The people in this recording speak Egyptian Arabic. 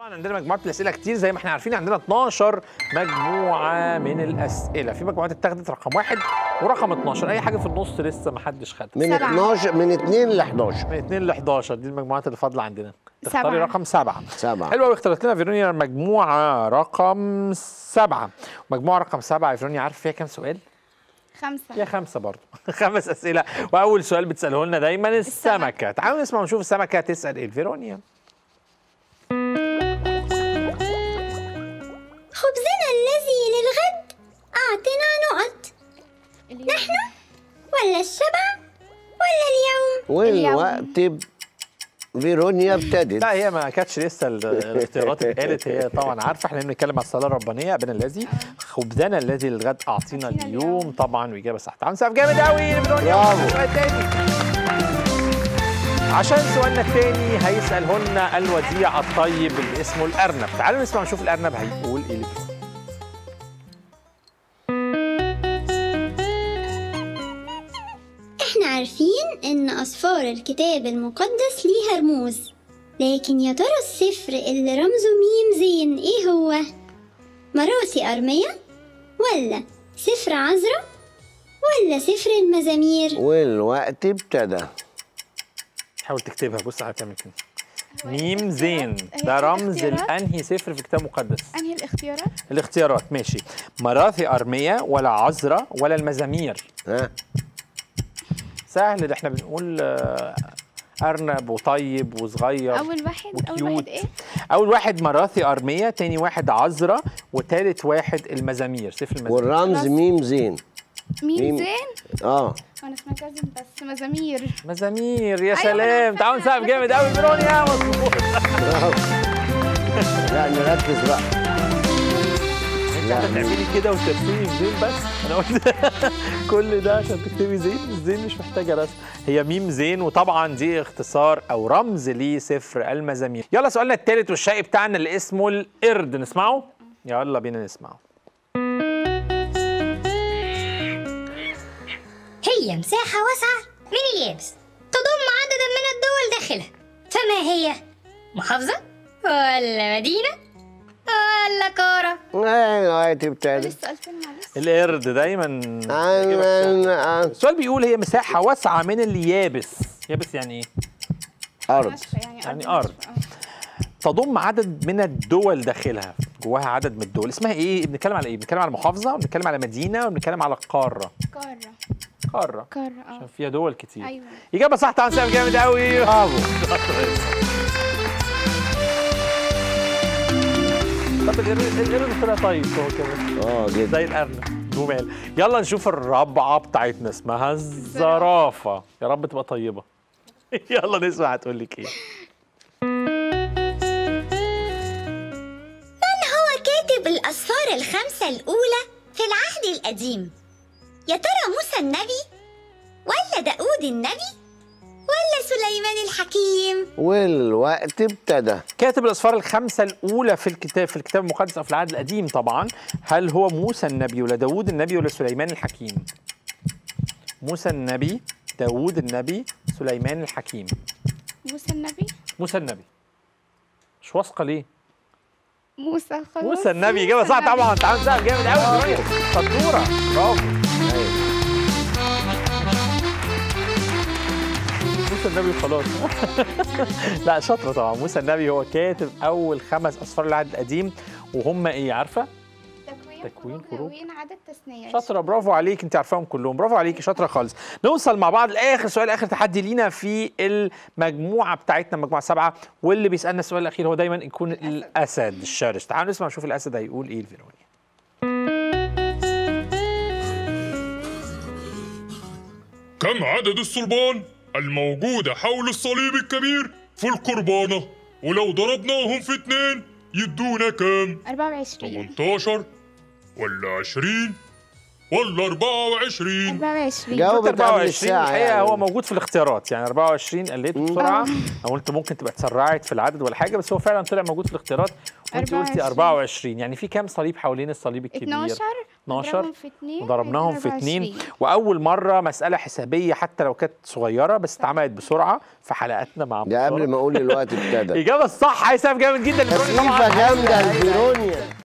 طبعا عندنا مجموعه الاسئله كتير زي ما احنا عارفين عندنا 12 مجموعه من الاسئله في مجموعات اتخذت رقم واحد ورقم 12 اي حاجه في النص لسه ما حدش خدها من سبعة. 12 من 2 ل 11 من 2 ل 11 دي المجموعات اللي فاضله عندنا تختاري سبعة. رقم سبعة سبعة. حلوه قوي اختارت لنا فيرونيا مجموعه رقم سبعة مجموعه رقم سبعة يا فيرونيا عارف فيها كام سؤال؟ خمسة فيها خمسة برضه خمس أسئلة وأول سؤال بتسأله لنا دايما السمكة تعالوا نسمع ونشوف السمكة تسأل إيه فيرونيا خبزنا الذي للغد أعطنا نقط نحن ولا الشبع ولا اليوم والوقت ب- فيرونيا ابتدت لا هي ما كانتش لسه ال- الاختيارات اتقالت هي طبعا عارفه احنا بنتكلم على الصلاه الربانيه ابنا الذي خبزنا الذي للغد اعطينا أعطينا اليوم اليوم. طبعا واجابه صح تعالوا نسقف جامد قوي لفيرونيا برافو. سؤال تاني عشان سؤالنا التاني هيساله لنا الوديع الطيب اللي اسمه الارنب تعالوا نسمع ونشوف الارنب هيقول ايه لفيرونيا. احنا عارفين ان أصفار الكتاب المقدس ليها رموز لكن يا ترى السفر اللي رمزه ميم زين ايه هو؟ مراسي أرمية ولا سفر عذراء ولا سفر المزامير والوقت ابتدى حاول تكتبها بص هتعمل كده ميم زين هي ده في رمز الاختيارات؟ الانهي سفر في كتاب مقدس أنهي الاختيارات؟ الاختيارات ماشي مراثي أرمية ولا عذراء ولا المزامير ها سهل ده احنا بنقول آه، أرنب وطيب وصغير أول واحد أول وكيوت. واحد إيه؟ أول واحد مراثي أرمية تاني واحد عذراء وتالت واحد المزامير سفر المزامير والرمز خلاص. ميم زين مين مين؟ زين؟ اه وأنا سمعت لازم بس مزامير مزامير يا أيوة، سلام أنا تعالوا فاهمة. نسقف جامد قوي فيرونيا مظبوط برافو لا نركز بقى انت لا. هتعملي كده وترسمي زين بس انا قلت كل ده عشان تكتبي زين الزين مش محتاجه رسم هي ميم زين وطبعا دي اختصار او رمز لسفر المزامير يلا سؤالنا الثالث والشقي بتاعنا اللي اسمه القرد نسمعه يلا بينا نسمعه هي مساحة واسعة من اليابس تضم عددا من الدول داخلها فما هي؟ محافظة؟ ولا مدينة؟ ولا قارة؟ الوقت ابتدى السؤال تاني معلش القرد دايما أنا- أنا- السؤال بيقول هي مساحه واسعه من اليابس يابس يعني ايه أرض ناشفة يعني يعني أرض أرض. ناشفة، آه. تضم عدد من الدول داخلها جواها عدد من الدول اسمها ايه بنتكلم على ايه بنتكلم على محافظه وبنتكلم على مدينه وبنتكلم على قاره قارة قاره قارة اه عشان فيها دول كتير أيوة إجابة صح تعالوا نسقف جامد قوي برافو طب القرد القرد طلع طيب هو كمان اه جدا زي الأرنب جمال يلا نشوف الرابعة بتاعتنا اسمها الزرافة يا رب تبقى طيبة يلا نسمع هتقول لك ايه من هو كاتب الأسفار الخمسة الأولى في العهد القديم؟ يا ترى موسى النبي ولا داود النبي ولا سليمان الحكيم؟ والوقت ابتدى كاتب الأسفار الخمسة الأولى في الكتاب في الكتاب المقدس أو في العهد القديم طبعا هل هو موسى النبي ولا داوود النبي ولا سليمان الحكيم؟ موسى النبي داوود النبي سليمان الحكيم موسى النبي موسى النبي مش واثقة ليه؟ موسى خلاص موسى النبي إجابة صح النبي. طبعا تعالوا نسقف جامد قوي شطورة برافو موسى النبي خلاص لا شاطرة طبعا موسى النبي هو كاتب أول خمس أسفار العهد القديم وهم إيه عارفة؟ تكوين تكوين، خروج خروج. لاوين عدد تثنية شاطرة برافو عليك أنت عارفاهم كلهم برافو عليكي شاطرة خالص نوصل مع بعض لآخر سؤال آخر تحدي لينا في المجموعة بتاعتنا المجموعة سبعة واللي بيسألنا السؤال الأخير هو دايما يكون الأسد الشرس تعالوا نسمع نشوف الأسد هيقول إيه الفيرونيا كم عدد الصلبان الموجودة حول الصليب الكبير في القربانة ولو ضربناهم في اتنين يدونا كام 24 18 ولا 20 ولا 24 24 جاوبت قبل 24 الساعة الحقيقه يعني. هو موجود في الاختيارات يعني 24 قليته بسرعه او انت ممكن تبقى اتسرعت في العدد ولا حاجه بس هو فعلا طلع موجود في الاختيارات وانت قلتي 24. 24 يعني في كام صليب حوالين الصليب الكبير 12 12 نضربهم في اتنين وضربناهم في هيدينا اتنين 24. واول مره مساله حسابيه حتى لو كانت صغيره بس اتعملت بسرعه في حلقاتنا مع ده قبل بشارة. ما اقول الوقت ابتدى الاجابه الصح هيثم جامد جدا البروني طبعا تكليفه جامده البيرونيا